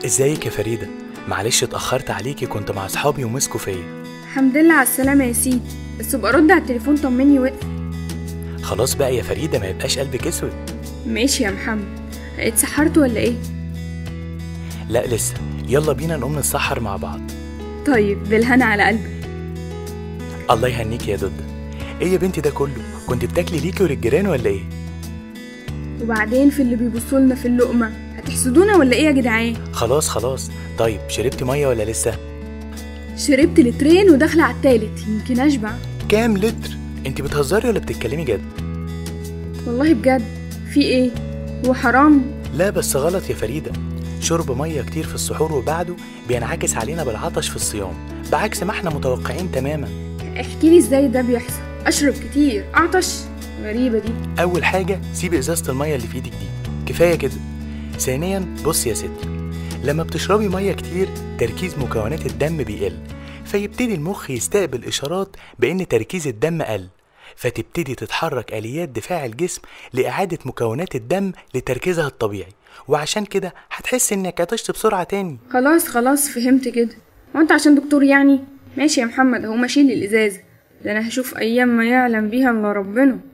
ازيك يا فريدة معلش اتأخرت عليكي كنت مع أصحابي ومسكوا فيا الحمد لله على السلامة يا سيدي بس ابقى رد على التليفون طمني وقف خلاص بقى يا فريدة ما يبقاش قلبك اسود ماشي يا محمد اتسحرت ولا ايه لا لسه يلا بينا نقوم نتسحر مع بعض طيب بالهنا على قلبك الله يهنيك يا دودة ايه يا بنتي ده كله كنت بتاكلي ليكي وللجيران ولا ايه وبعدين في اللي بيبصوا لنا في اللقمة هتحسدونا ولا ايه يا جدعان خلاص خلاص طيب شربتي مية ولا لسه شربت لترين وداخلة على التالت يمكن اشبع كام لتر انت بتهزري ولا بتتكلمي جد والله بجد في ايه هو حرام لا بس غلط يا فريدة شرب مية كتير في السحور وبعده بينعكس علينا بالعطش في الصيام بعكس ما احنا متوقعين تماما احكي لي ازاي ده بيحصل اشرب كتير اعطش غريبة دي اول حاجة سيبي ازازة المية اللي في ايدك دي كفاية كده ثانيا بصي يا ستي لما بتشربي مية كتير تركيز مكونات الدم بيقل فيبتدي المخ يستقبل إشارات بإن تركيز الدم قل فتبتدي تتحرك آليات دفاع الجسم لإعادة مكونات الدم لتركيزها الطبيعي وعشان كده هتحس إنك عطشت بسرعة تاني خلاص خلاص فهمت كده وانت عشان دكتور يعني ماشي يا محمد اهو ماشي لي الازازة ده انا هشوف ايام ما يعلم بيها الا ربنا